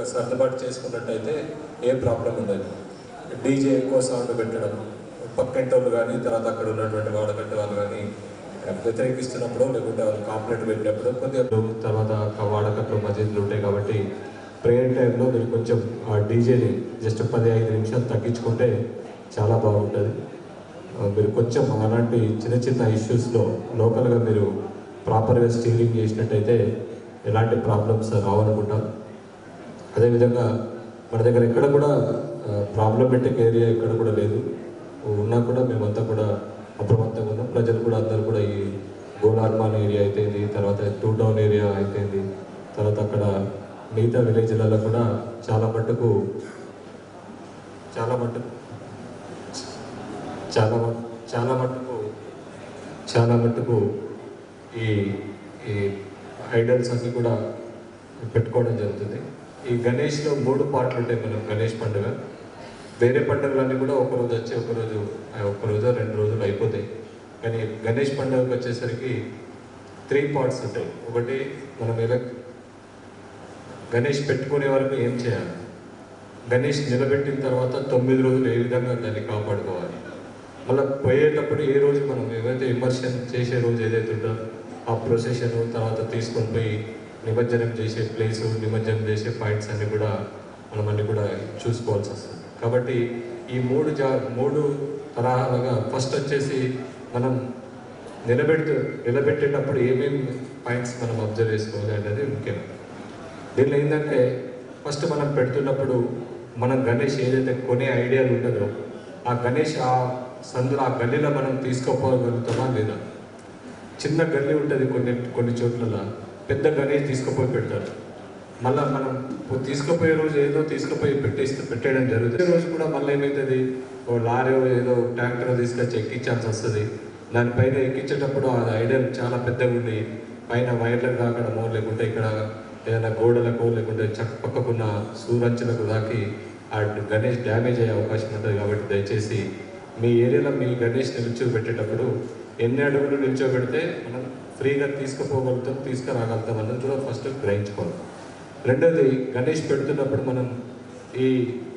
సర్దుబాటు చేసుకున్నట్టయితే ఏ ప్రాబ్లం ఉండదు డీజే ఎక్కువ సౌండ్ పెట్టడం పక్కింటి వాళ్ళు కానీ తర్వాత అక్కడ ఉన్నటువంటి వాడకట్టు వాళ్ళు కానీ వ్యతిరేకిస్తున్నప్పుడు లేకుంటే వాళ్ళు కాంప్లైంట్ పెట్టినప్పుడు కొద్దిగా తర్వాత వాడకట్లు మసీదులు ఉంటాయి కాబట్టి ప్రేయర్ టైంలో మీరు కొంచెం ఆ డీజేని జస్ట్ పది ఐదు నిమిషాలు తగ్గించుకుంటే చాలా బాగుంటుంది ఆ, మీరు కొంచెం అలాంటి చిన్న చిన్న ఇష్యూస్లో లోకల్గా మీరు ప్రాపర్గా స్టీరింగ్ చేసినట్టయితే ఎలాంటి ప్రాబ్లమ్స్ రావనుకుంటాం అదేవిధంగా మన దగ్గర ఎక్కడ కూడా ప్రాబ్లమెటిక్ ఏరియా ఎక్కడ కూడా లేదు ఉన్నా కూడా మేమంతా కూడా అప్రమత్తంగా ఉన్నాం ప్రజలు కూడా అందరూ కూడా ఈ గోలార్మాన్ ఏరియా అయితేంది తర్వాత టూ టౌన్ ఏరియా అయితేంది తర్వాత అక్కడ మిగతా విలేజ్లలో కూడా చాలా మట్టుకు చాలా మట్టుకు చాలా మట్- చాలా మట్టుకు చాలా మట్టుకు ఈ ఈ ఐడల్స్ అన్ని కూడా పెట్టుకోవడం జరుగుతుంది ఈ గణేష్లో మూడు పార్ట్లు ఉంటాయి మనం గణేష్ పండుగ వేరే పండుగలన్నీ కూడా ఒక రోజు వచ్చి ఒక రోజు ఆ, ఒక రోజు రెండు రోజులు అయిపోతాయి కానీ గణేష్ పండుగకి వచ్చేసరికి త్రీ పార్ట్స్ ఉంటాయి ఒకటి మనం ఎలా గణేష్ పెట్టుకునే వరకు ఏం చేయాలి గణేష్ నిలబెట్టిన తర్వాత తొమ్మిది రోజులు ఏ విధంగా దాన్ని కాపాడుకోవాలి మళ్ళీ పోయేటప్పుడు ఏ రోజు మనం ఏదైతే ఇమర్షన్ చేసే రోజు ఏదైతే ఉందో ఆ ప్రొసెషన్ తర్వాత తీసుకొని పోయి నిమజ్జనం చేసే ప్లేస్ నిమజ్జనం చేసే పాయింట్స్ అన్ని కూడా మనం అన్ని కూడా చూసుకోవాల్సి వస్తుంది కాబట్టి ఈ మూడు జా మూడు తరహాలుగా ఫస్ట్ వచ్చేసి మనం నిలబెడుతూ నిలబెట్టేటప్పుడు ఏమేమి పాయింట్స్ మనం అబ్జర్వ్ చేసుకోవాలి అనేది ముఖ్యం దీనిలో ఏంటంటే ఫస్ట్ మనం పెడుతున్నప్పుడు మనం గణేష్ ఏదైతే కొనే ఐడియాలు ఉంటుందో ఆ గణేష్ ఆ సందులో ఆ గల్లీలో మనం తీసుకోపోగలుగుతామా లేదా చిన్న గల్లీ ఉంటుంది కొన్ని కొన్ని చోట్ల పెద్ద గణేష్ తీసుకుపోయి పెడతారు మళ్ళీ మనం పో- తీసుకుపోయే రోజు ఏదో తీసుకుపోయి పెట్టేస్తే పెట్టేయడం జరుగుతుంది ఈ రోజు కూడా మళ్ళీ ఏమవుతుంది ఓ లారీ ఏదో ట్రాక్టర్ తీసుకొచ్చి ఎక్కించాల్సి వస్తుంది దానిపైన ఎక్కించేటప్పుడు ఆ ఐడియల్ చాలా పెద్దగా ఉండి పైన వైర్లకు తాకడమో లేకుంటే ఇక్కడ ఏదైనా గోడలకు లేకుంటే చక్క పక్కకున్న సూరంచులకు తాకి ఆ గణేష్ డ్యామేజ్ అయ్యే అవకాశం ఉంటుంది కాబట్టి దయచేసి మీ ఏరియాలో మీ గణేష్ నిల్చోబెట్టేటప్పుడు ఎన్ని అడుగులు నిల్చోబెడితే మనం ఫ్రీగా తీసుకుపోగలుగుతాం తీసుకురాగలుగుతాం అన్నది కూడా ఫస్ట్ గ్రహించుకోవాలి రెండోది గణేష్ పెడుతున్నప్పుడు మనం ఈ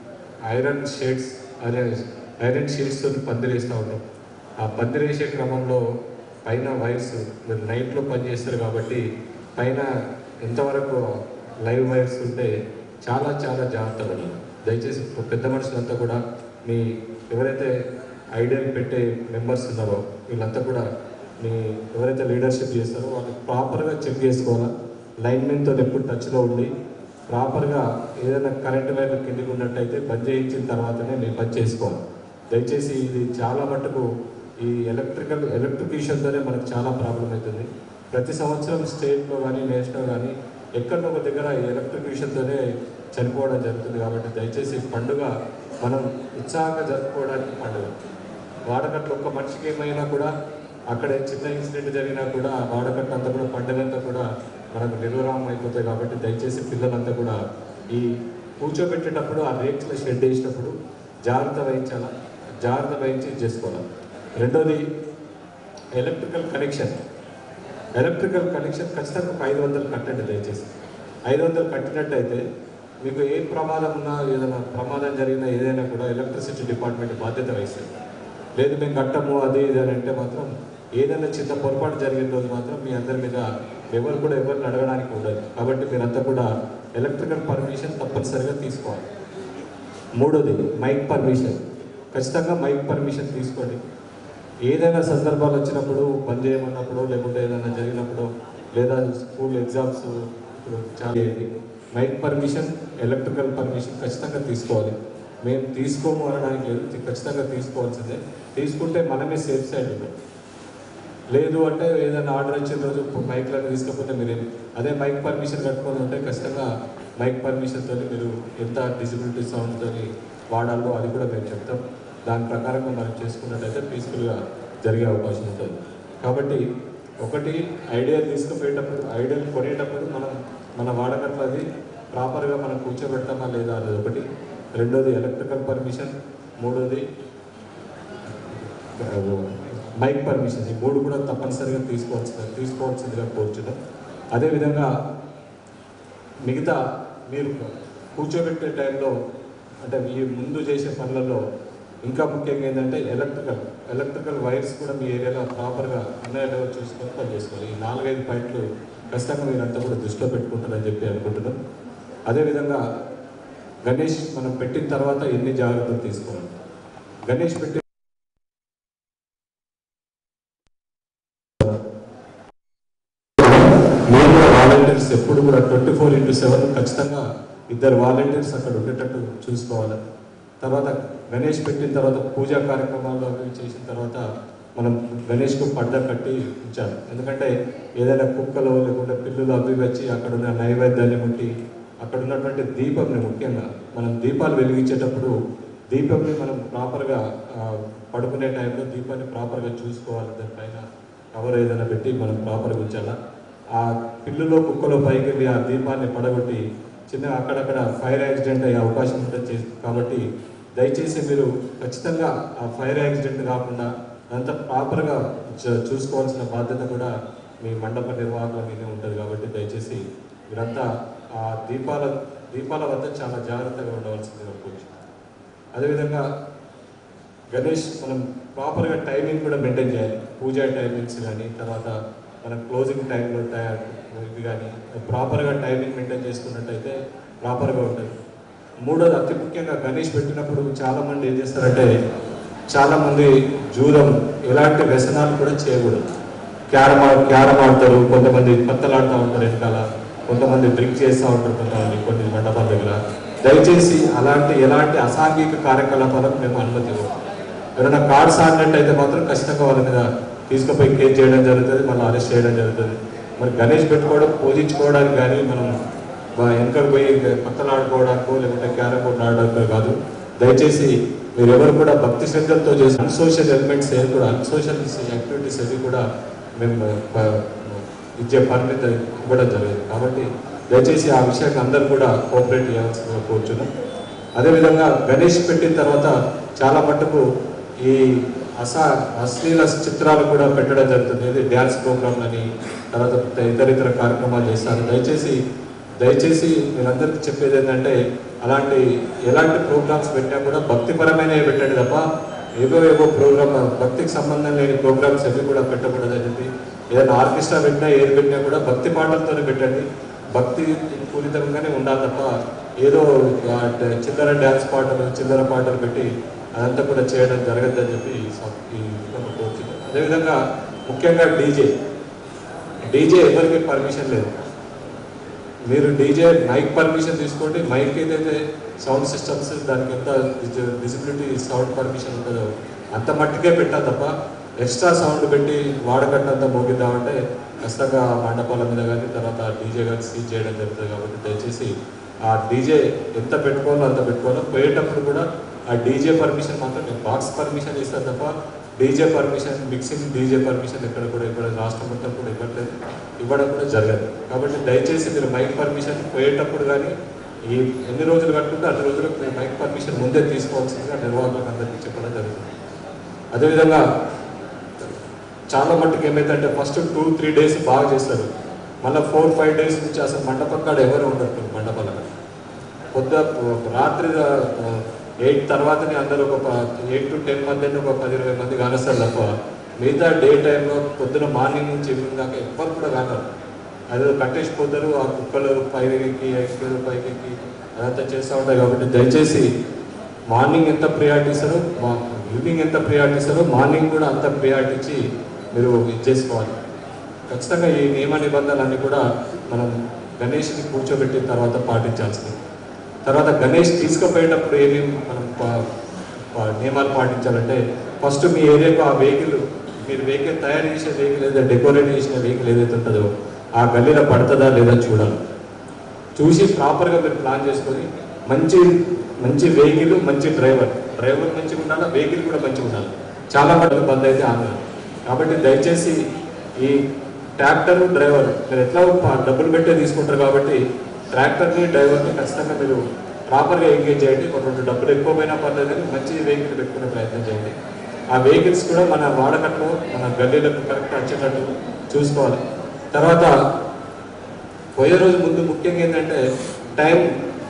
ఐరన్ షేడ్స్ అదే ఐరన్ షీట్స్తో పందిరేస్తూ ఉంటాం ఆ పందిరేసే క్రమంలో పైన వైర్స్ మీరు నైట్లో పనిచేస్తారు కాబట్టి పైన ఎంతవరకు లైవ్ వైర్స్ ఉంటే చాలా చాలా జాగ్రత్త పడాలి దయచేసి పెద్ద మనుషులంతా కూడా మీ ఎవరైతే ఐడియల్ పెట్టే మెంబర్స్ ఉన్నారో వీళ్ళంతా కూడా మీ ఎవరైతే లీడర్షిప్ చేస్తారో వాళ్ళు ప్రాపర్గా చెక్ చేసుకోవాలా లైన్మెన్తో ఎప్పుడు టచ్లో ఉండి ప్రాపర్గా ఏదైనా కరెంట్ వైర్ కిందికి ఉన్నట్టయితే బంద్ చేయించిన తర్వాతనే మీరు బంద్ చేసుకోవాలి దయచేసి ఇది చాలా మటుకు ఈ ఎలక్ట్రికల్ ఎలక్ట్రికేషన్తోనే మనకు చాలా ప్రాబ్లం అవుతుంది ప్రతి సంవత్సరం స్టేట్లో కానీ నేషనల్ కానీ ఎక్కడో ఒక దగ్గర ఈ ఎలక్ట్రికేషన్తోనే చనిపోవడం జరుగుతుంది కాబట్టి దయచేసి పండుగ మనం ఉత్సాహంగా జరుపుకోవడానికి పండుగ వాడకట్లు ఒక్క మనిషికి ఏమైనా కూడా అక్కడ చిన్న ఇన్సిడెంట్ జరిగినా కూడా ఆ వాడకట్టు అంతా కూడా పండుగంతా కూడా మనకు నిర్వహణం అయిపోతాయి కాబట్టి దయచేసి పిల్లలంతా కూడా ఈ కూర్చోబెట్టేటప్పుడు ఆ రేక్స్లో షెడ్ వేసినప్పుడు జాగ్రత్త వహించాలా జాగ్రత్త వహించి చేసుకోవాలి రెండోది ఎలక్ట్రికల్ కనెక్షన్ ఎలక్ట్రికల్ కనెక్షన్ ఖచ్చితంగా ఒక ఐదు వందలు కట్టండి దయచేసి ఐదు వందలు కట్టినట్టయితే మీకు ఏ ప్రమాదం ఉన్నా ఏదైనా ప్రమాదం జరిగినా ఏదైనా కూడా ఎలక్ట్రిసిటీ డిపార్ట్మెంట్ బాధ్యత వహిస్తుంది లేదు మేము కట్టము అది ఇది అని అంటే మాత్రం ఏదైనా చిన్న పొరపాటు జరిగిన రోజు మాత్రం మీ అందరి మీద ఎవరు కూడా ఎవరిని అడగడానికి ఉండదు కాబట్టి మీరంతా కూడా ఎలక్ట్రికల్ పర్మిషన్ తప్పనిసరిగా తీసుకోవాలి మూడోది మైక్ పర్మిషన్ ఖచ్చితంగా మైక్ పర్మిషన్ తీసుకోండి ఏదైనా సందర్భాలు వచ్చినప్పుడు బంద్ చేయమన్నప్పుడు లేకుంటే ఏదైనా జరిగినప్పుడు లేదా స్కూల్ ఎగ్జామ్స్ ఇప్పుడు చాలా అయ్యేది. మైక్ పర్మిషన్ ఎలక్ట్రికల్ పర్మిషన్ ఖచ్చితంగా తీసుకోవాలి మేము తీసుకోము అనడానికి లేదు ఇది ఖచ్చితంగా తీసుకోవాల్సిందే తీసుకుంటే మనమే సేఫ్ సైడ్ ఉంటాం లేదు అంటే ఏదైనా ఆర్డర్ వచ్చిన రోజు మైక్లను తీసుకపోతే మీరు ఏం- అదే మైక్ పర్మిషన్ కట్టుకొని ఉంటే ఖచ్చితంగా మైక్ పర్మిషన్తో మీరు ఎంత డిజిబిలిటీ సౌండ్తో వాడాలో అది కూడా మేము చెప్తాం దాని ప్రకారంగా మనం చేసుకున్నట్టయితే పీస్ఫుల్గా జరిగే అవకాశం ఉంటుంది కాబట్టి ఒకటి ఐడియా తీసుకుపోయేటప్పుడు ఐడియా కొనేటప్పుడు మనం మన వాడకట్లో అది ప్రాపర్గా మనం కూర్చోబెడతామా లేదా అనేది ఒకటి రెండోది ఎలక్ట్రికల్ పర్మిషన్ మూడోది మైక్ పర్మిషన్ ఈ మూడు కూడా తప్పనిసరిగా తీసుకోవాల్సిన తీసుకోవాల్సిందిగా కోరుచున్నాం అదేవిధంగా మిగతా మీరు కూర్చోబెట్టే టైంలో అంటే ఈ ముందు చేసే పనులలో ఇంకా ముఖ్యంగా ఏంటంటే ఎలక్ట్రికల్ ఎలక్ట్రికల్ వైర్స్ కూడా మీ ఏరియాలో ప్రాపర్గా అన్న లెవెల్ చూసుకొని పని చేసుకోవాలి ఈ నాలుగైదు పాయింట్లు ఖచ్చితంగా మీరంతా కూడా దృష్టిలో పెట్టుకుంటారని చెప్పి అనుకుంటున్నాం అదేవిధంగా గణేష్ మనం పెట్టిన తర్వాత ఎన్ని జాగ్రత్తలు తీసుకోవాలి గణేష్ పెట్టి మీరు కూడా వాలంటీర్స్ ఎప్పుడు కూడా ట్వంటీ ఫోర్ ఇంటూ సెవెన్ ఖచ్చితంగా ఇద్దరు వాలంటీర్స్ అక్కడ ఉండేటట్టు చూసుకోవాలి తర్వాత గణేష్ పెట్టిన తర్వాత పూజా కార్యక్రమాలు అవి చేసిన తర్వాత మనం గణేష్కు పడ్డ కట్టి ఉంచాలి ఎందుకంటే ఏదైనా కుక్కలు లేకుంటే పిల్లులు అవి వచ్చి అక్కడ ఉన్న నైవేద్యాన్ని ముట్టి అక్కడ ఉన్నటువంటి దీపంని ముఖ్యంగా మనం దీపాలు వెలిగించేటప్పుడు దీపంని మనం ప్రాపర్గా ఆ, పడుకునే టైంలో దీపాన్ని ప్రాపర్గా చూసుకోవాలి దానిపైన కవర్ ఏదైనా పెట్టి మనం ప్రాపర్గా ఉంచాలా ఆ పిల్లులో కుక్కలో పైకి వెళ్ళి ఆ దీపాన్ని పడగొట్టి చిన్న అక్కడక్కడ ఫైర్ యాక్సిడెంట్ అయ్యే అవకాశం ఉంటుంది చే- కాబట్టి దయచేసి మీరు ఖచ్చితంగా ఆ ఫైర్ యాక్సిడెంట్ కాకుండా అదంతా ప్రాపర్గా చ- చూసుకోవాల్సిన బాధ్యత కూడా మీ మండప నిర్వాహకుల మీదే ఉంటుంది కాబట్టి దయచేసి మీరంతా ఆ దీపాల దీపాల వద్ద చాలా జాగ్రత్తగా ఉండవలసిందిగా కోరుచు అదేవిధంగా గణేష్ మనం ప్రాపర్గా టైమింగ్ కూడా మెయింటైన్ చేయాలి పూజా టైమింగ్స్ కానీ తర్వాత మన క్లోజింగ్ టైంలో తయారు ఇవి కానీ ప్రాపర్గా టైమింగ్ మెయింటైన్ చేసుకున్నట్టయితే ప్రాపర్గా ఉంటుంది మూడోది అతి ముఖ్యంగా గణేష్ పెట్టినప్పుడు చాలామంది ఏం చేస్తారంటే చాలామంది జూదం ఎలాంటి వ్యసనాలు కూడా చేయకూడదు క్యారమ్ ఆడ్- క్యారమ్ ఆడతారు కొంతమంది పత్తలాడుతూ ఉంటారు వెనకాల కొంతమంది డ్రింక్ చేస్తూ ఉంటారు కొంతమంది కొన్ని మండపాల దగ్గర దయచేసి అలాంటి ఎలాంటి అసాంఘిక కార్యకలాపాలకు మేము అనుమతి ఇవ్వము ఎవరైనా కార్డ్స్ ఆడినట్టయితే మాత్రం ఖచ్చితంగా వాళ్ళ మీద తీసుకుపోయి కేసు చేయడం జరుగుతుంది మళ్ళీ అరెస్ట్ చేయడం జరుగుతుంది మరి గణేష్ పెట్టుకోవడం పూజించుకోవడానికి కానీ మనం బా- వెనకకు పోయి పక్కన ఆడుకోవడానికో లేకుంటే క్యారమ్ బోర్డు ఆడడానికో కాదు దయచేసి మీరు ఎవరు కూడా భక్తి శ్రద్ధలతో చేసి అన్సోషల్ ఎలిమెంట్స్ ఏవి కూడా అన్సోషల్ యాక్టివిటీస్ ఏవి కూడా మేము ప- ఇచ్చే పరిమితి ఇవ్వడం జరిగింది కాబట్టి దయచేసి ఆ విషయాన్ని అందరూ కూడా కోఆపరేట్ చేయాల్సిందిగా కోరుచున్నాం అదేవిధంగా గణేష్ పెట్టిన తర్వాత చాలా మట్టుకు ఈ అసా అశ్లీల చిత్రాలు కూడా పెట్టడం జరుగుతుంది ఇది డ్యాన్స్ ప్రోగ్రామ్ అని తర్వాత ఇతర ఇతర కార్యక్రమాలు చేస్తారు దయచేసి దయచేసి మీరందరికీ చెప్పేది ఏంటంటే అలాంటి ఎలాంటి ప్రోగ్రామ్స్ పెట్టినా కూడా భక్తిపరమైనవి పెట్టండి తప్ప ఏవో ఏవో ప్రోగ్రామ్ భక్తికి సంబంధం లేని ప్రోగ్రామ్స్ ఎవి కూడా పెట్టకూడదని చెప్పి ఏదైనా ఆర్కెస్ట్రా పెట్టినా ఏది పెట్టినా కూడా భక్తి పాటలతోనే పెట్టండి భక్తి పూరితంగానే ఉండాలి తప్ప ఏదో ఆ డ- చిల్లర డ్యాన్స్ పాటలు చిల్లర పాటలు పెట్టి అదంతా కూడా చేయడం జరగద్దని చెప్పి ఈ సం- ఈ విధంగా కోరుతున్నాను అదేవిధంగా ముఖ్యంగా డీజే డీజే ఎవరికి పర్మిషన్ లేదు మీరు డీజే మైక్ పర్మిషన్ తీసుకోండి మైక్ ఏదైతే సౌండ్ సిస్టమ్స్ దానికి ఎంత విజిబిలిటీ సౌండ్ పర్మిషన్ ఉంటుందో అంత మట్టుకే పెట్టాలి తప్ప ఎక్స్ట్రా సౌండ్ పెట్టి వాడకట్టంతా మోగిద్దామంటే ఖచ్చితంగా ఆ మండపాల మీద కానీ తర్వాత ఆ డీజే కానీ సీజ్ చేయడం జరుగుతుంది కాబట్టి దయచేసి ఆ డీజే ఎంత పెట్టుకోవాలో అంత పెట్టుకోవాలో పోయేటప్పుడు కూడా ఆ డీజే పర్మిషన్ మాత్రం నేను బాక్స్ పర్మిషన్ ఇస్తాను తప్ప DJ permission mixing DJ permission ఎక్కడ కూడా ఇవ్వడం రాష్ట్రం మొత్తం కూడా ఇవ్వట్లేదు ఇవ్వడం కూడా జరగదు కాబట్టి దయచేసి మీరు మైక్ పర్మిషన్ పోయేటప్పుడు కానీ ఈ ఎన్ని రోజులు కట్టుకుంటే అన్ని రోజులకు మీరు మైక్ పర్మిషన్ ముందే తీసుకోవాల్సిందిగా నిర్వాహకులకు అందరికీ చెప్పడం జరుగుతుంది అదేవిధంగా చాలా మట్టుకు ఏమైందంటే ఫస్ట్ టూ త్రీ డేస్ బాగా చేస్తారు మళ్ళీ ఫోర్ ఫైవ్ డేస్ నుంచి అసలు మండపం కాడ ఎవరు ఉండరు మండపాల కాడ పొద్దు రాత్రి ఎయిట్ తర్వాతనే అందరూ ఒక ఎయిట్ టు టెన్ మంది ఒక పది ఇరవై మంది కానస్తారు తప్ప మిగతా డే టైంలో పొద్దున మార్నింగ్ నుంచి ఈవినింగ్ దాకా ఎవ్వరు కూడా కానరు అదే కట్టేసిపోతారు ఆ కుక్కలు పైకి ఎక్కిలు పైకి ఎక్కి అదంతా చేస్తూ ఉంటాయి కాబట్టి దయచేసి మార్నింగ్ ఎంత ప్రియారిటీ ఇస్తారో మా ఈవినింగ్ ఎంత ప్రియారిటీ ఇస్తారో మార్నింగ్ కూడా అంత ప్రియారిటీ ఇచ్చి మీరు ఇది చేసుకోవాలి ఖచ్చితంగా ఈ నియమ నిబంధనలన్నీ కూడా మనం గణేష్ని కూర్చోబెట్టిన తర్వాత పాటించాల్సింది తర్వాత గణేష్ తీసుకుపోయేటప్పుడు ఏమేమి మనం పా- పా- నియమాలు పాటించాలంటే ఫస్ట్ మీ ఏరియాకు ఆ వెహికల్ మీరు వెహికల్ తయారు చేసే వెహికల్ ఏదైతే డెకరేట్ చేసిన వెహికల్ ఏదైతే ఉంటుందో ఆ గల్లీలో పడుతుందా లేదా చూడాలి చూసి ప్రాపర్గా మీరు ప్లాన్ చేసుకొని మంచి మంచి వెహికల్ మంచి డ్రైవర్ డ్రైవర్ మంచిగా ఉండాలి వెహికల్ కూడా మంచిగా ఉండాలి చాలా మటుకు బంద్ అయితే ఆంధ్ర కాబట్టి దయచేసి ఈ ట్రాక్టర్ డ్రైవర్ మీరు ఎట్లా ప- డబ్బులు పెట్టే తీసుకుంటారు కాబట్టి ట్రాక్టర్ని డ్రైవర్ని ఖచ్చితంగా మీరు ప్రాపర్గా ఎంగేజ్ చేయండి ఒక రెండు డబ్బులు ఎక్కువ పోయినా పర్లేదు కానీ మంచి వెహికల్ పెట్టుకునే ప్రయత్నం చేయండి ఆ వెహికల్స్ కూడా మన వాడకట్లో మన గల్లీలకు కరెక్ట్ వచ్చేటట్టు చూసుకోవాలి తర్వాత పోయే రోజు ముందు ముఖ్యంగా ఏంటంటే టైం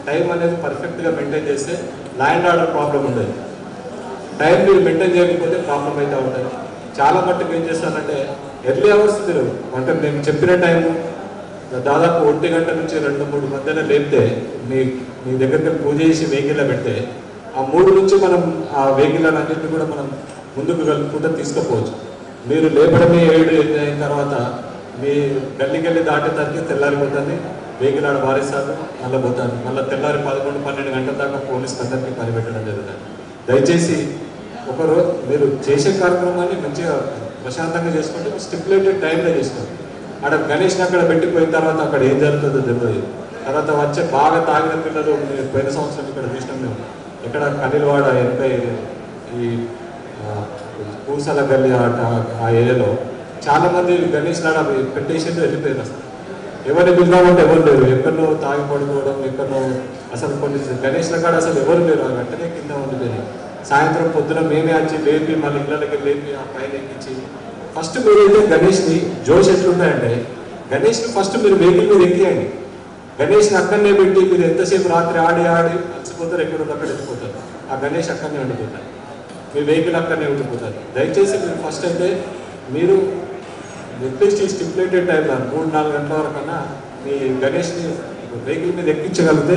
టైం అనేది పర్ఫెక్ట్గా మెయింటైన్ చేస్తే ల్యాండ్ ఆర్డర్ ప్రాబ్లం ఉండదు టైం మీరు మెయింటైన్ చేయకపోతే ప్రాబ్లం అయితే ఉంటుంది చాలా మట్టుకు ఏం చేస్తానంటే ఎర్లీ అవర్స్ మీరు అంటే మేము చెప్పిన టైం దాదాపు ఒంటి గంట నుంచి రెండు మూడు మధ్యన లేపితే మీ మీ దగ్గరికి పూజ చేసి వెహికల్లో పెడితే ఆ మూడు నుంచి మనం ఆ వెహికల్ అన్నింటినీ కూడా మనం ముందుకు కలుపుకుంటూ తీసుకుపోవచ్చు మీరు లేపడమే ఏడు ఎనిమిది అయిన తర్వాత మీ గల్లికెళ్ళి దాటేదానికి తెల్లారిపోతుంది వెహికల్ ఆడ వారేస్తారు మళ్ళీ పోతారు మళ్ళీ తెల్లారి పదకొండు పన్నెండు గంటల దాకా పోలీస్ అందరికీ పని పెట్టడం జరుగుతుంది దయచేసి ఒకరు మీరు చేసే కార్యక్రమాన్ని మంచిగా ప్రశాంతంగా చేసుకుంటే స్టిపులేటెడ్ టైంలో చేసుకోండి అక్కడ గణేష్ని అక్కడ పెట్టిపోయిన తర్వాత అక్కడ ఏం జరుగుతుందో తెలియదు తర్వాత వచ్చే బాగా తాగిన పిల్లలు మీరు పోయిన సంవత్సరం ఇక్కడ చూసినాం మేము ఇక్కడ కనిలవాడ వెనక ఈ ఆ, పూసల గల్లి ఆట ఆ ఏరియాలో చాలా మంది గణేష్ లాడ పెట్టేసి వెళ్ళిపోయారు అసలు ఎవరిని పిలుదామంటే ఎవరు లేరు ఎక్కడో తాగి పడుకోవడం ఎక్కడో అసలు కొన్ని గణేష్ల కాడ అసలు ఎవరు లేరు ఆ వెంటనే కింద ఉండిపోయింది సాయంత్రం పొద్దున మేమే వచ్చి లేపి మళ్ళీ ఇళ్ళకి లేపి ఆ పైన ఎక్కించి ఫస్ట్ మీరైతే గణేష్ని జోష్ ఎట్లుంటాయంటే గణేష్ని ఫస్ట్ మీరు వెహికల్ మీద ఎక్కియండి గణేష్ని అక్కడనే పెట్టి మీరు ఎంతసేపు రాత్రి ఆడి ఆడి అలసిపోతారు ఎక్కడ ఉందో అక్కడ వెళ్ళిపోతారు ఆ గణేష్ అక్కడనే ఉండిపోతారు మీ వెహికల్ అక్కడనే ఉండిపోతారు దయచేసి మీరు ఫస్ట్ అయితే మీరు అట్లీస్ట్ ఈ స్టిపులేటెడ్ టైంలో మూడు నాలుగు గంటల వరకన్నా మీ గణేష్ని వెహికల్ మీద ఎక్కించగలిగితే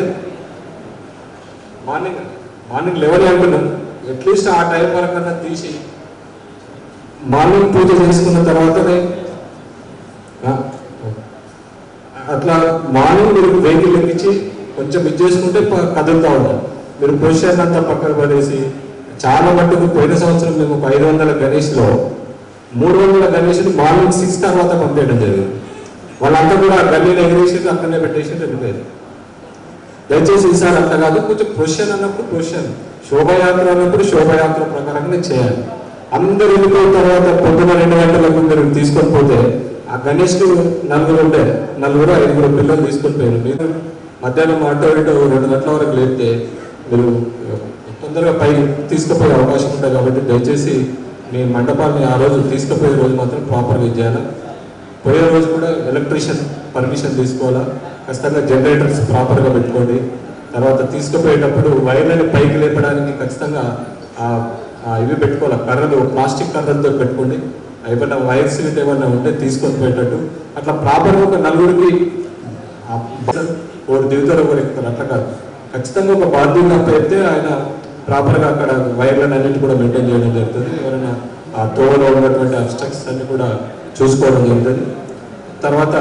మార్నింగ్ మార్నింగ్ లెవెన్ అనుకున్నాం అట్లీస్ట్ ఆ టైం వరకన్నా తీసి మార్నింగ్ పూజ చేసుకున్న తర్వాతనే ఆ, అట్లా మార్నింగ్ మీరు వెహికల్ ఎక్కించి కొంచెం ఇది చేసుకుంటే ప- కదులుతూ ఉంటారు మీరు పొజిషన్ అంతా పక్కన పడేసి చాలా మట్టుకు పోయిన సంవత్సరం మేము ఒక ఐదు వందల గణేష్లో మూడు వందల గణేష్ని మార్నింగ్ సిక్స్ తర్వాత పంపేయడం జరిగింది వాళ్ళంతా కూడా గల్లీలో ఎగిరేసి అక్కడనే పెట్టేసి వెళ్ళిపోయారు దయచేసి ఈసారి అట్లా కాదు కొంచెం పొజిషన్ అన్నప్పుడు పొజిషన్ శోభయాత్ర అన్నప్పుడు శోభయాత్ర ప్రకారంగా చేయాలి అందరు వెళ్ళిపోయిన తర్వాత పొద్దున రెండు గంటలకు మీరు తీసుకొని పోతే ఆ గణేష్కి నలుగురు ఉండే నలుగురు ఐదుగురు పిల్లలు తీసుకొని పోయారు మీరు మధ్యాహ్నం అటో ఇటో రెండు గంటల వరకు లేపితే మీరు తొందరగా పై తీసుకుపోయే అవకాశం ఉంటుంది కాబట్టి దయచేసి మీ మండపాన్ని ఆ రోజు తీసుకుపోయే రోజు మాత్రం ప్రాపర్గా చేయాలి పోయే రోజు కూడా ఎలక్ట్రీషియన్ పర్మిషన్ తీసుకోవాలా ఖచ్చితంగా జనరేటర్స్ ప్రాపర్గా పెట్టుకోండి తర్వాత తీసుకుపోయేటప్పుడు వైర్లను పైకి లేపడానికి ఖచ్చితంగా ఆ- ఆ ఇవి పెట్టుకోవాలి కర్రలు ప్లాస్టిక్ కర్రలతో పెట్టుకోండి ఏమైనా వైర్స్ గిట్ట ఏమైనా ఉంటే తీసుకొని పోయేటట్టు అట్లా ప్రాపర్గా ఒక నలుగురికి ఆ బస్సు ఒకరు దిగుతారు ఒకరు ఎక్కుతారు అట్లా కాదు ఖచ్చితంగా ఒక బాధ్యత పెడితే ఆయన ప్రాపర్గా అక్కడ వైర్లను అన్నిటి కూడా మెయింటైన్ చేయడం జరుగుతుంది ఎవరైనా ఆ తోవలో ఉన్నటువంటి అబ్స్ట్రక్ట్స్ అన్ని కూడా చూసుకోవడం జరుగుతుంది తర్వాత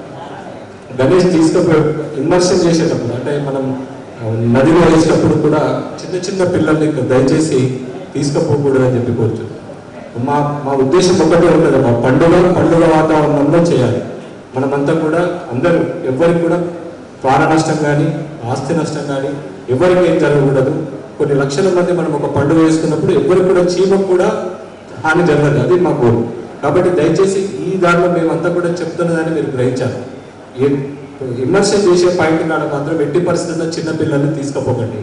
గణేష్ తీసుకుపోయి ఇమ్మర్షన్ చేసేటప్పుడు అంటే మనం ఆ, నదిలో వేసేటప్పుడు కూడా చిన్న చిన్న పిల్లల్ని దయచేసి తీసుకుపోకూడదు అని చెప్పి కోరుతున్నాను మా మా ఉద్దేశం ఒకటే ఉంటుంది మా పండుగ పండుగ వాతావరణంలో చేయాలి మనమంతా కూడా అందరూ ఎవరికి కూడా ప్రాణ నష్టం కానీ ఆస్తి నష్టం కానీ ఎవరికి ఏం జరగకూడదు కొన్ని లక్షల మంది మనం ఒక పండుగ వేసుకున్నప్పుడు ఎవరికి కూడా చీమకు కూడా హాని జరగదు అది మా గోల్ కాబట్టి దయచేసి ఈ దాంట్లో మేమంతా కూడా చెప్తున్నదని మీరు గ్రహించాలి ఇమ్మర్షన్ చేసే పాయింట్ కాడ మాత్రం ఎట్టి పరిస్థితుల్లో చిన్న పిల్లల్ని తీసుకుపోకండి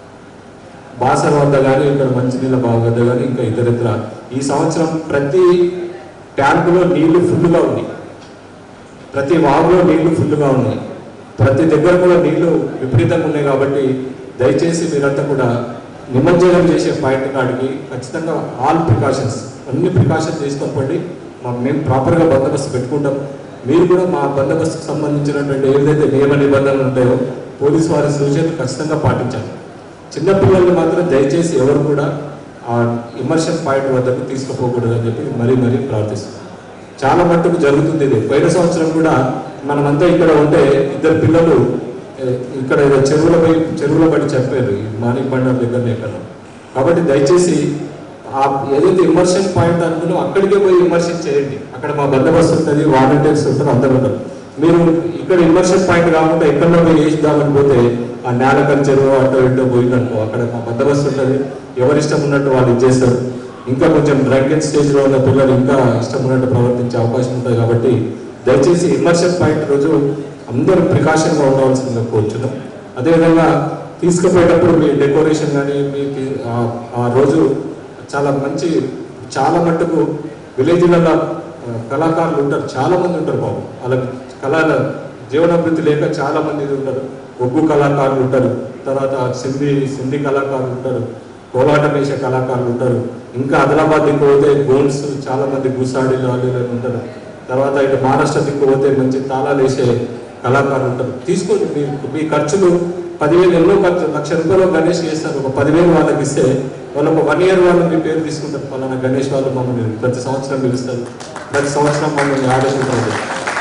బాసర వద్ద కానీ ఇక్కడ మంచినీళ్ళ బావి వద్ద కానీ ఇంకా ఇతరత్ర ఈ సంవత్సరం ప్రతి ట్యాంకులో నీళ్లు ఫుల్గా ఉన్నాయి ప్రతి వాగులో నీళ్లు ఫుల్గా ఉన్నాయి ప్రతి దగ్గర కూడా నీళ్లు విపరీతంగా ఉన్నాయి కాబట్టి దయచేసి మీరంతా కూడా నిమజ్జనం చేసే పాయింట్ కాడికి ఖచ్చితంగా ఆల్ ప్రికాషన్స్ అన్ని ప్రికాషన్స్ తీసుకొని పోండి మా మేము ప్రాపర్గా బందోబస్తు పెట్టుకుంటాం మీరు కూడా మా బందోబస్తుకు సంబంధించినటువంటి ఏదైతే నియమ నిబంధనలు ఉంటాయో పోలీస్ వారి సూచనలు ఖచ్చితంగా పాటించాలి చిన్న పిల్లల్ని మాత్రం దయచేసి ఎవరు కూడా ఆ ఇమర్షన్ పాయింట్ వద్దకు తీసుకుపోకూడదు అని చెప్పి మరీ మరీ ప్రార్థిస్తున్నాం చాలా మట్టుకు జరుగుతుంది ఇది పోయిన సంవత్సరం కూడా మనమంతా ఇక్కడ ఉంటే ఇద్దరు పిల్లలు ఏ, ఇక్కడ ఏదో చెరువులో పోయి చెరువులో పడి చనిపోయారు ఈ మాణిక్ బండర్ దగ్గర ఎక్కడ కాబట్టి దయచేసి ఆ ఏదైతే ఇమర్షన్ పాయింట్ అనుకున్నా అక్కడికే పోయి ఇమర్షన్ చేయండి అక్కడ మా బందోబస్తు ఉంటుంది వాలంటీర్స్ ఉంటారు అందరూ ఉంటారు మీరు ఇక్కడ ఇమర్షన్ పాయింట్ కాకుండా ఎక్కడో పోయి వేసిద్దామని పోతే ఆ నేల కల్చర్ అటో ఇటో పోయిందనుకో అక్కడ మా బందోబస్తు ఉంటుంది ఎవరి ఇష్టం ఉన్నట్టు వాళ్ళు ఇచ్చేస్తారు ఇంకా కొంచెం డ్రంకెన్ స్టేజ్లో ఉన్న పిల్లలు ఇంకా ఇష్టం ఉన్నట్టు ప్రవర్తించే అవకాశం ఉంటుంది కాబట్టి దయచేసి ఇమర్షన్ పాయింట్ రోజు అందరూ ప్రికాషన్గా ఉండవలసిందిగా కోరుచున్నాం అదేవిధంగా తీసుకుపోయేటప్పుడు మీ డెకరేషన్ కానీ మీ ఆ- ఆ రోజు చాలా మంచి చాలా మట్టుకు విలేజ్లలో కళాకారులు ఉంటారు చాలా మంది ఉంటారు బాబు వాళ్ళకి కళల జీవనాభివృద్ధి లేక చాలా మంది ఉంటారు ఒగ్గు కళాకారులు ఉంటారు తర్వాత సింధి సింధి కళాకారులు ఉంటారు కోలాటం వేసే కళాకారులు ఉంటారు ఇంకా ఆదిలాబాద్ దిక్కు పోతే గోల్స్ చాలా మంది గుసాడి లాలీలు ఉంటారు తర్వాత ఇటు మహారాష్ట్ర దిక్కు పోతే మంచి తాళాలు వేసే కళాకారులు ఉంటారు తీసుకోండి మీ మీ ఖర్చులు పదివేలు ఎన్నో ఖర్చు లక్ష రూపాయలు గణేష్ చేస్తారు ఒక పదివేలు వాళ్ళకి ఇస్తే వాళ్ళు ఒక వన్ ఇయర్ వాళ్ళు మీ పేరు తీసుకుంటారు పలానా గణేష్ వాళ్ళు మమ్మల్ని ప్రతి సంవత్సరం పిలుస్తారు ప్రతి సంవత్సరం మమ్మల్ని ఆదేశించారు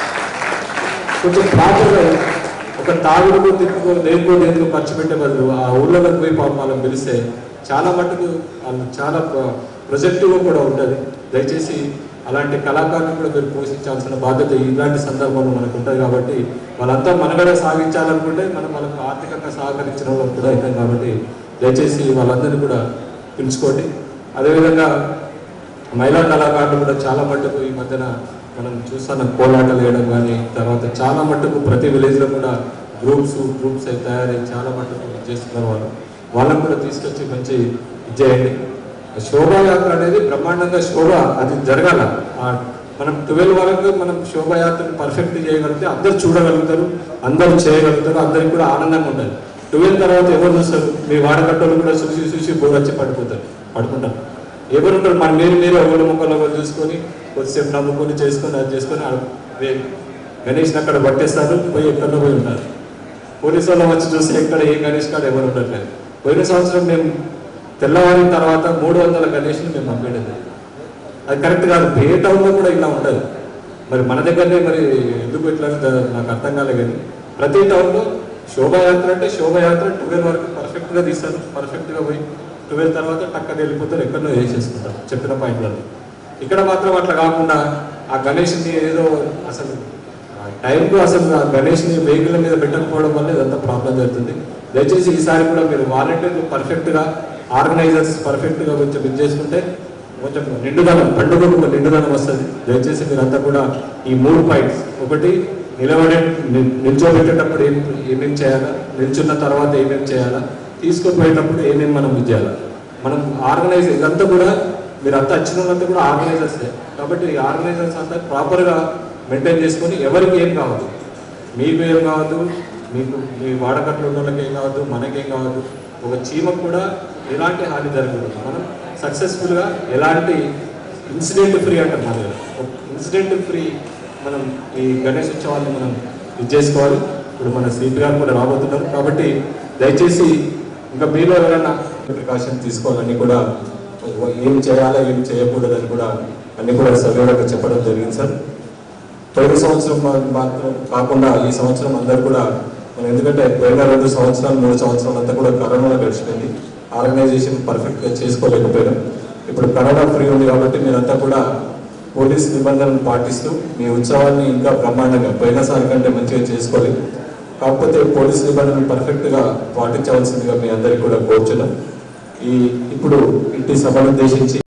కొంచెం ప్రాపర్గా ఒక తాగుడుకు తిప్పుకో దేనికో దేనికో ఖర్చు పెట్టే బదులు ఆ ఊళ్ళలోకి పోయి పాపం వాళ్ళని పిలిస్తే చాలా మటుకు వాళ్ళు చాలా ప్రొజెక్టివ్గా కూడా ఉంటుంది దయచేసి అలాంటి కళాకారులను కూడా మీరు పోషించాల్సిన బాధ్యత ఇలాంటి సందర్భంలో మనకు ఉంటుంది కాబట్టి వాళ్ళంతా మనగడ సాగించాలనుకుంటే మనం వాళ్ళకు ఆర్థికంగా సహకరించడం వల్ల కూడా అవుతాం కాబట్టి దయచేసి వాళ్ళందరినీ కూడా పిలుచుకోండి అదేవిధంగా మహిళా కళాకారులు కూడా చాలా మట్టుకు ఈ మధ్యన మనం చూస్తున్నాం కోలాటలు వేయడం కానీ తర్వాత చాలా మట్టుకు ప్రతి విలేజ్లో కూడా గ్రూప్స్ గ్రూప్స్ అయి తయారై చాలా మట్టుకు ఇది చేస్తున్నారు వాళ్ళు వాళ్ళని కూడా తీసుకొచ్చి మంచి ఇది చేయండి శోభాయాత్ర అనేది బ్రహ్మాండంగా శోభ అది జరగాల ఆ మనం ట్వెల్వ్ వరకు మనం శోభాయాత్రను పర్ఫెక్ట్ చేయగలిగితే అందరు చూడగలుగుతారు అందరూ చేయగలుగుతారు అందరికి కూడా ఆనందంగా ఉండాలి ట్వెల్వ్ తర్వాత ఎవరు చూస్తారు మీ వాడకట్టలు కూడా చూసి చూసి బోర్ వచ్చి పడిపోతారు పడుకుంటారు ఎవరు ఉంటారు మన మీరు మీరు ఎవరి ముఖంలో ఒకరు చూసుకొని కొద్దిసేపు నమ్ముకొని చేసుకొని అది చేసుకొని ఆడ వే- గణేష్ని అక్కడ పట్టేస్తారు పోయి ఎక్కడో పోయి ఉంటారు పోలీసు వాళ్ళు వచ్చి చూస్తే ఎక్కడ ఏ గణేష్ కాడ ఎవరు ఉండట్లేదు పోయిన సంవత్సరం మేము తెల్లవారిన తర్వాత మూడు వందల గణేష్ని మేము పంపించలేదు అది కరెక్ట్ కాదు ఏ టౌన్లో కూడా ఇలా ఉండదు మరి మన దగ్గరనే మరి ఎందుకు ఇట్లా ఉందో నాకు అర్థం కాలే కానీ ప్రతి టౌన్లో శోభాయాత్ర అంటే శోభాయాత్ర ట్వెల్వ్ వరకు పర్ఫెక్ట్గా తీస్తారు పర్ఫెక్ట్గా పోయి ట్వెల్వ్ తర్వాత టక్కన వెళ్ళిపోతారు ఎక్కడో వేసేసుకుంటారు చెప్పిన పాయింట్లలో ఇక్కడ మాత్రం అట్లా కాకుండా ఆ గణేష్ని ఏదో అసలు ఆ టైంకు అసలు ఆ గణేష్ని వెహికల్ మీద పెట్టకపోవడం వల్ల ఇదంతా ప్రాబ్లం జరుగుతుంది దయచేసి ఈసారి కూడా మీరు వాలంటీర్లు పర్ఫెక్ట్గా ఆర్గనైజర్స్ పర్ఫెక్ట్గా కొంచెం ఇది చేసుకుంటే కొంచెం నిండుదనం పండుగకు ఒక నిండుదనం వస్తుంది దయచేసి మీరంతా కూడా ఈ మూడు పాయింట్స్ ఒకటి నిలబడే ని- నిల్చోబెట్టేటప్పుడు ఏం ఏమేం చేయాలా నిల్చున్న తర్వాత ఏమేం చేయాలా తీసుకుపోయేటప్పుడు ఏమేమి మనం ఇది చేయాలా మనం ఆర్గనైజ్ ఇదంతా కూడా మీరంతా వచ్చిన వాళ్ళంతా కూడా ఆర్గనైజర్సే కాబట్టి ఈ ఆర్గనైజర్స్ అంతా ప్రాపర్గా మెయింటైన్ చేసుకొని ఎవరికి ఏం కావద్దు మీకు ఏం కావద్దు మీకు మీ వాడకట్లు ఉన్న వాళ్ళకి ఏం కావద్దు మనకేం కావద్దు ఒక చీమకు కూడా ఎలాంటి హాని జరగకూడదు మనం సక్సెస్ఫుల్గా ఎలాంటి ఇన్సిడెంట్ ఫ్రీ అంటాం మన దగ్గర ఇన్సిడెంట్ ఫ్రీ మనం ఈ గణేష్ ఉత్సవాన్ని మనం ఇది చేసుకోవాలి ఇప్పుడు మన సీట్ గారు కూడా రాబోతున్నారు కాబట్టి దయచేసి ఇంకా మీలో ఎవరైనా ప్రికాషన్ తీసుకోవాలని కూడా ఏం చేయాలా ఏం చేయకూడదని కూడా అన్ని కూడా సవివరంగా చెప్పడం జరిగింది సార్ పోయిన సంవత్సరం మా- మాత్రం కాకుండా ఈ సంవత్సరం అందరు కూడా మనం ఎందుకంటే పోయిన రెండు సంవత్సరాలు మూడు సంవత్సరాలు అంతా కూడా కరోనాలో గడిచిపోయింది ఆర్గనైజేషన్ పర్ఫెక్ట్గా చేసుకోలేకపోయాం ఇప్పుడు కరోనా ఫ్రీ ఉంది కాబట్టి మీరంతా కూడా పోలీస్ నిబంధనలు పాటిస్తూ మీ ఉత్సవాన్ని ఇంకా బ్రహ్మాండంగా పోయినసారి కంటే మంచిగా చేసుకోవాలి కాకపోతే పోలీస్ నిబంధనలు పర్ఫెక్ట్గా పాటించవలసిందిగా మీ అందరికీ కూడా కోరుచున్నాం ఈ ఇప్పుడు ఇంటి సభను ఉద్దేశించి